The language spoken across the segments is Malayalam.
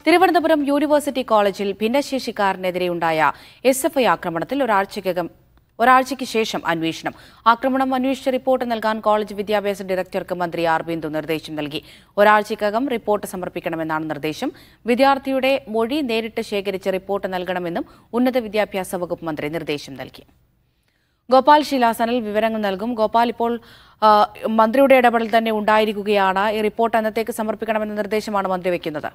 തിരുവനന്തപുരം യൂണിവേഴ്സിറ്റി കോളേജിൽ ഭിന്നശേഷിക്കാരനെതിരെയുണ്ടായ എസ് എഫ് ഐ ആക്രമണത്തിൽ ഒരാഴ്ചയ്ക്കകം ഒരാഴ്ചയ്ക്ക് ശേഷം അന്വേഷണം ആക്രമണം അന്വേഷിച്ച റിപ്പോർട്ട് നൽകാൻ കോളേജ് വിദ്യാഭ്യാസ ഡയറക്ടർക്ക് മന്ത്രി ആർ ബിന്ദു നിർദ്ദേശം നൽകി ഒരാഴ്ചയ്ക്കകം റിപ്പോർട്ട് സമർപ്പിക്കണമെന്നാണ് നിർദ്ദേശം വിദ്യാർത്ഥിയുടെ മൊഴി നേരിട്ട് ശേഖരിച്ച് റിപ്പോർട്ട് നൽകണമെന്നും ഉന്നത വിദ്യാഭ്യാസ വകുപ്പ് മന്ത്രി നിർദ്ദേശം നൽകി ഗോപാൽ ശിലാസനൽ വിവരങ്ങൾ നൽകും ഗോപാൽ ഇപ്പോൾ ആ, മന്ത്രിയുടെ ഇടപെടൽ തന്നെ ഉണ്ടായിരിക്കുകയാണ് ഈ റിപ്പോർട്ട് അന്നത്തേക്ക് സമർപ്പിക്കണമെന്ന നിർദ്ദേശമാണ് മന്ത്രി വെക്കുന്നത്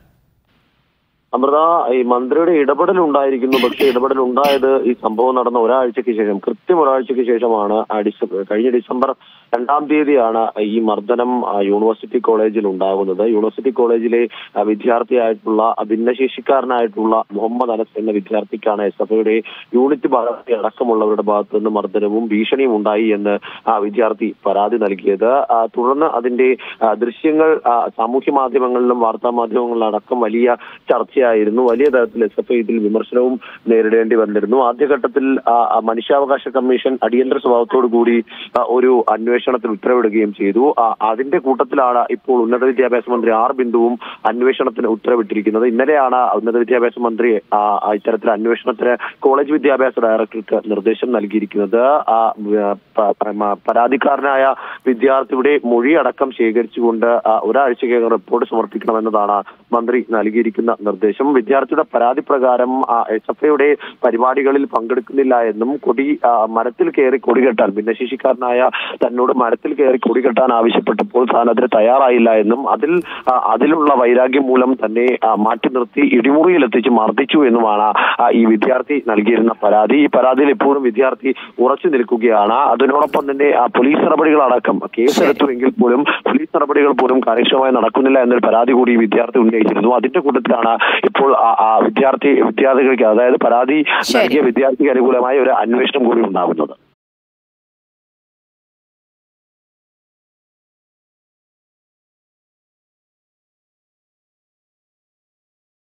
അമൃത ഈ മന്ത്രിയുടെ ഇടപെടൽ ഉണ്ടായിരിക്കുന്നു പക്ഷേ ഇടപെടൽ ഉണ്ടായത് ഈ സംഭവം നടന്ന ഒരാഴ്ചയ്ക്ക് ശേഷം കൃത്യം ഒരാഴ്ചയ്ക്ക് ശേഷമാണ് ആ ഡിസംബർ കഴിഞ്ഞ ഡിസംബർ രണ്ടാം തീയതിയാണ് ഈ മർദ്ദനം ആ, യൂണിവേഴ്സിറ്റി കോളേജിൽ ഉണ്ടാകുന്നത് യൂണിവേഴ്സിറ്റി കോളേജിലെ ആ, വിദ്യാർത്ഥിയായിട്ടുള്ള ആ, ഭിന്നശേഷിക്കാരനായിട്ടുള്ള മുഹമ്മദ് അനസ് എന്ന വിദ്യാർത്ഥിക്കാണ് എസ് എഫ് ഐയുടെ യൂണിറ്റ് ഭാരതി അടക്കമുള്ളവരുടെ ഭാഗത്തു നിന്ന് മർദ്ദനവും ഭീഷണിയും ഉണ്ടായി എന്ന് ആ വിദ്യാർത്ഥി പരാതി നൽകിയത് ആ, തുടർന്ന് അതിന്റെ ആ, ദൃശ്യങ്ങൾ ആ, സാമൂഹ്യ മാധ്യമങ്ങളിലും വാർത്താ മാധ്യമങ്ങളിലും അടക്കം വലിയ ചർച്ചയായിരുന്നു വലിയ തരത്തിൽ എസ് എഫ് ഐ ഇതിൽ വിമർശനവും നേരിടേണ്ടി വന്നിരുന്നു ആദ്യഘട്ടത്തിൽ ആ, ആ, മനുഷ്യാവകാശ കമ്മീഷൻ അടിയന്തര സ്വഭാവത്തോടു കൂടി ആ, ഒരു അന്വേഷണത്തിന് ഉത്തരവിടുകയും ചെയ്തു ആ, അതിന്റെ കൂട്ടത്തിലാണ് ഇപ്പോൾ ഉന്നത വിദ്യാഭ്യാസ മന്ത്രി ആർ ബിന്ദുവും അന്വേഷണത്തിന് ഉത്തരവിട്ടിരിക്കുന്നത് ഇന്നലെയാണ് ഉന്നത വിദ്യാഭ്യാസ മന്ത്രി ആ, ആ, ഇത്തരത്തിൽ അന്വേഷണത്തിന് കോളേജ് വിദ്യാഭ്യാസ ഡയറക്ടർക്ക് നിർദ്ദേശം നൽകിയിരിക്കുന്നത് ആ, വ- പ- പ- മ- പരാതിക്കാരനായ വിദ്യാർത്ഥിയുടെ മൊഴി അടക്കം ശേഖരിച്ചുകൊണ്ട് ആ, ഒരാഴ്ചക്കകം റിപ്പോർട്ട് സമർപ്പിക്കണമെന്നതാണ് മന്ത്രി നൽകിയിരിക്കുന്ന നിർദ്ദേശം വിദ്യാർത്ഥിയുടെ പരാതി പ്രകാരം എസ് എഫ് ഐയുടെ പരിപാടികളിൽ പങ്കെടുക്കുന്നില്ല എന്നും കൊടി ആ, മരത്തിൽ കയറി കൊടി കെട്ടാൻ ഭിന്നശേഷിക്കാരനായ തന്നോട് മരത്തിൽ കയറി കൊടി കെട്ടാൻ ആവശ്യപ്പെട്ടപ്പോൾ താൻ അതിന് തയ്യാറായില്ല എന്നും അതിൽ ആ, അതിലുള്ള വൈരാഗ്യം മൂലം തന്നെ ആ, മാറ്റി നിർത്തി ഇടിമുറിയിലെത്തിച്ച് മർദ്ദിച്ചു എന്നുമാണ് ആ, ഈ വിദ്യാർത്ഥി നൽകിയിരുന്ന പരാതി ഈ പരാതിയിൽ ഇപ്പോഴും വിദ്യാർത്ഥി ഉറച്ചു നിൽക്കുകയാണ് അതിനോടൊപ്പം തന്നെ ആ, പോലീസ് നടപടികളടക്കം കേസെടുത്തുവെങ്കിൽ പോലും പോലീസ് നടപടികൾ പോലും കാര്യക്ഷമമായി നടക്കുന്നില്ല എന്നൊരു പരാതി കൂടി ഈ വിദ്യാർത്ഥി ഉന്നയിച്ചിരുന്നു അതിന്റെ കൂട്ടത്തിലാണ് ഇപ്പോൾ ആ- ആ വിദ്യാർത്ഥി വിദ്യാർത്ഥികൾക്ക് അതായത് പരാതി ശരി. നൽകിയ വിദ്യാർത്ഥിക്ക് അനുകൂലമായ ഒരു അന്വേഷണം കൂടി ഉണ്ടാകുന്നത്